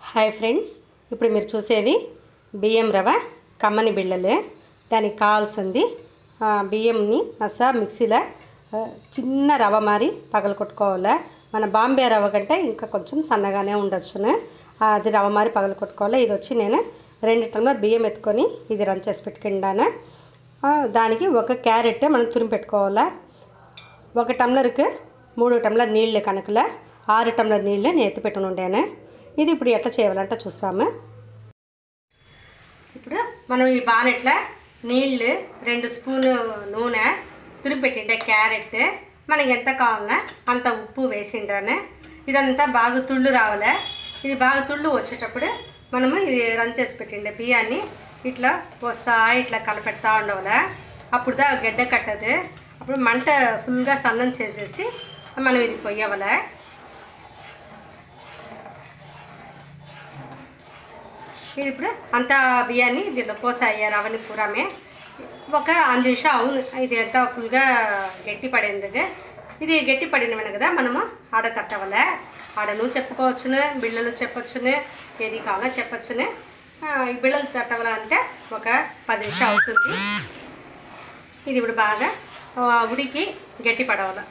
hi friends ఇప్పుడు మీరు చూసేది బియ్యం రవ కమ్మని బిళ్ళలు దానికి కావాల్సింది ఆ, బియ్యంని మసా మిక్సీలో ఆ, చిన్న రవ మారి పగల కొట్టుకోవాలి మన బాంబే రవ కంటే ఇంకా కొంచెం సన్నగానే ఉండొచ్చును ఆ, అది రవ మారి పగల కొట్టుకోవాలి ఇది వచ్చి నేను రెండు టమ్లర్ బియ్యం ఎత్తుకొని ఇది రన్ చేసి పెట్టుకుండాను ఆ, దానికి ఒక క్యారెట్ మనం తురిమి పెట్టుకోవాలా ఒక టమ్లర్కి మూడు టమ్లర్ నీళ్ళు కనుకల ఆరు టమ్లర్ నీళ్ళు నేను ఎత్తి పెట్టుకుని ఉండాను ఇది ఇప్పుడు ఎట్లా చేయాలంటే చూస్తాము ఇప్పుడు మనం ఈ బానెట్ల నీళ్ళు రెండు స్పూను నూనె తురిపెట్టిండే క్యారెట్ మనకి ఎంత కావాలన్నా అంత ఉప్పు వేసిండాను ఇదంతా బాగా తుళ్ళు రావాలి ఇది బాగా తుళ్ళు వచ్చేటప్పుడు మనము ఇది రన్ చేసి పెట్టిండే బియ్యాన్ని ఇట్లా పోస్తా ఇట్లా కలపెడతా ఉండవాలి అప్పుడు దా గడ్డ కట్టదు అప్పుడు మంట ఫుల్గా సన్నం చేసేసి మనం ఇది పొయ్యవలే ఇది ఇప్పుడు అంత బియ్యాన్ని దీంట్లో పోసాయి రవని పూరమే ఒక అంజు నిమిషం అవును ఇది ఎంత ఫుల్గా గట్టి పడేందుకు ఇది గట్టి పడినమైన కదా మనము ఆడ తట్టవలే ఆడ నువ్వు చెప్పుకోవచ్చును బిళ్ళలు చెప్పొచ్చును ఏది కావాలో చెప్పొచ్చును ఆ, ఈ బిళ్ళలు తట్టవల అంటే ఒక పది నిమిషం అవుతుంది ఇది ఇప్పుడు బాగా ఆ, ఉడికి గట్టి పడవాలి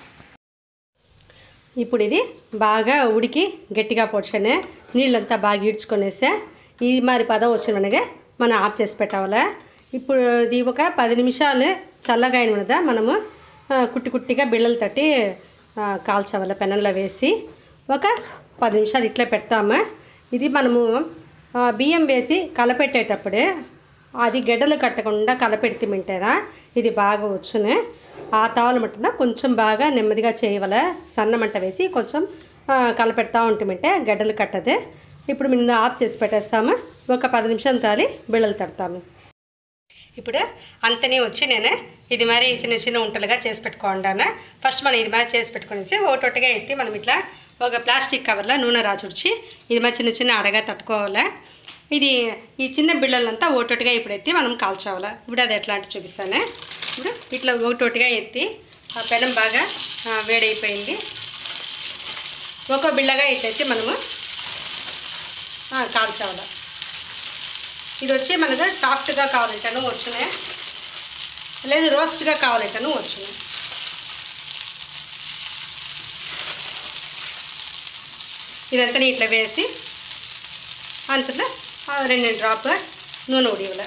ఇప్పుడు ఇది బాగా ఉడికి గట్టిగా పొడిచాను నీళ్ళంతా బాగా ఈడ్చుకొనేసా ఈ మరి పదం వచ్చినగా మనం ఆఫ్ చేసి పెట్టాలి ఇప్పుడు ఇది ఒక పది నిమిషాలు చల్లగా అయిన మీద మనము ఆ, కుట్టి కుట్టిగా బిళ్ళలు తట్టి ఆ, కాల్చవాలి పెనంలో వేసి ఒక పది నిమిషాలు ఇట్లా పెడతాము ఇది మనము ఆ, బియ్యం వేసి కలపెట్టేటప్పుడు అది గడ్డలు కట్టకుండా కలపెడితే మింటేదా ఇది బాగా వచ్చును ఆ తావలు మట్టున కొంచెం బాగా నెమ్మదిగా చేయవల సన్నమంట వేసి కొంచెం ఆ, కలపెడతా ఉంటమంటే గడ్డలు కట్టదు ఇప్పుడు మేము ఆఫ్ చేసి పెట్టేస్తాము ఒక పది నిమిషం తాలి బిళ్ళలు తడతాము ఇప్పుడు అంతనే వచ్చి నేను ఇది మరి చిన్న చిన్న ఉంటలుగా చేసి పెట్టుకుంటాను ఫస్ట్ మనం ఇది మరి చేసి పెట్టుకునేసి ఒకటొట్టుగా ఎత్తి మనం ఇట్లా ఒక ప్లాస్టిక్ కవర్లో నూనె రాచుడిచి ఇది మరి చిన్న చిన్న అడగా తట్టుకోవాలి ఇది ఈ చిన్న బిళ్ళలంతా ఒకటొట్టుగా ఇప్పుడు ఎత్తి మనం కాల్చావాలి ఇప్పుడు అది ఎట్లా అంటే చూపిస్తాను ఇప్పుడు ఇట్లా ఒకటొట్టుగా ఎత్తి ఆ పెనం బాగా ఆ, వేడైపోయింది ఒక్కో బిళ్ళగా ఇట్లా ఎత్తి మనము ఆ, కాల్చాలి ఇది వచ్చి మనకు సాఫ్ట్గా కావాలంటేనూ వచ్చునే లేదు రోస్ట్గా కావాలంటేనూ వచ్చునే ఇదంతా ఇట్లా వేసి అంతలో ఆ రెండు డ్రాప్ నూనె ఉడివల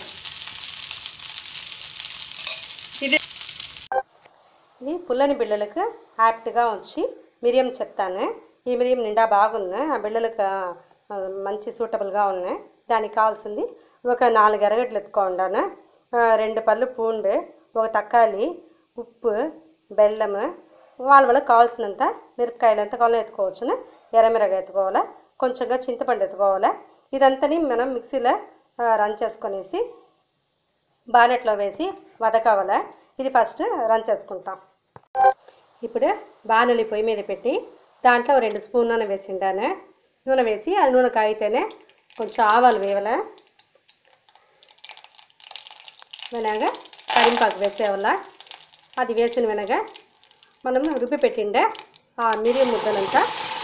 ఇది ఇది పుల్లని బిళ్ళలకు యాప్ట్గా వచ్చి మిరియం చెప్తాను ఈ మిరియం నిండా బాగున్నాయి ఆ బిళ్ళలకు ఆ, మంచి సూటబుల్గా ఉన్నాయి దానికి కావాల్సింది ఒక నాలుగు ఎరగడ్లు ఎత్తుకోండాను ఆ, రెండు పళ్ళు పూండు ఒక తక్కాలి ఉప్పు బెల్లము వాళ్ళ వాళ్ళకి కావాల్సినంత మిరపకాయలు ఎంత కావాలో ఎత్తుకోవచ్చును ఎర్రమిరగ ఎత్తుకోవాలి కొంచెంగా చింతపండు ఎత్తుకోవాలి ఇదంతని మనం మిక్సీలో ఆ, రన్ చేసుకొనేసి బానెట్లో వేసి వదకవల ఇది ఫస్ట్ రన్ చేసుకుంటాం ఇప్పుడు బాణలి పొయ్యి మీద పెట్టి దాంట్లో ఓ రెండు స్పూన్ నూనె వేసిండాను నూనె వేసి అది నూనె కాగితేనే కొంచెం ఆవాలు వేయాల వినగా కరింపాకు వేసేవాళ్ళ అది వేసిన వినగా మనం రుబ్బి పెట్టిండే ఆ మిరియం ముద్దలంతా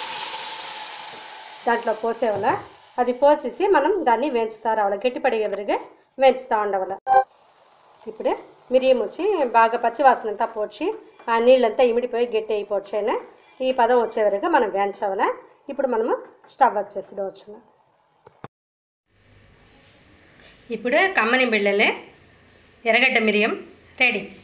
దాంట్లో పోసేవాళ్ళ అది పోసేసి మనం దాన్ని వేయించుతా రావాలి గట్టిపడే ఎదురుగా వేయించుతూ ఉండవాల ఇప్పుడు మిరియం వచ్చి బాగా పచ్చివాసన అంతా పోడ్చి ఆ నీళ్ళంతా ఇమిడిపోయి గట్టి అయిపోవచ్చాను ఈ పదం వచ్చే వరకు మనం వేయించవాల ఇప్పుడు మనము స్టవ్ ఆఫ్ చేసేయవచ్చు ఇప్పుడు కమ్మని బిళ్ళలే ఎర్రగడ్డ మిరియం రెడీ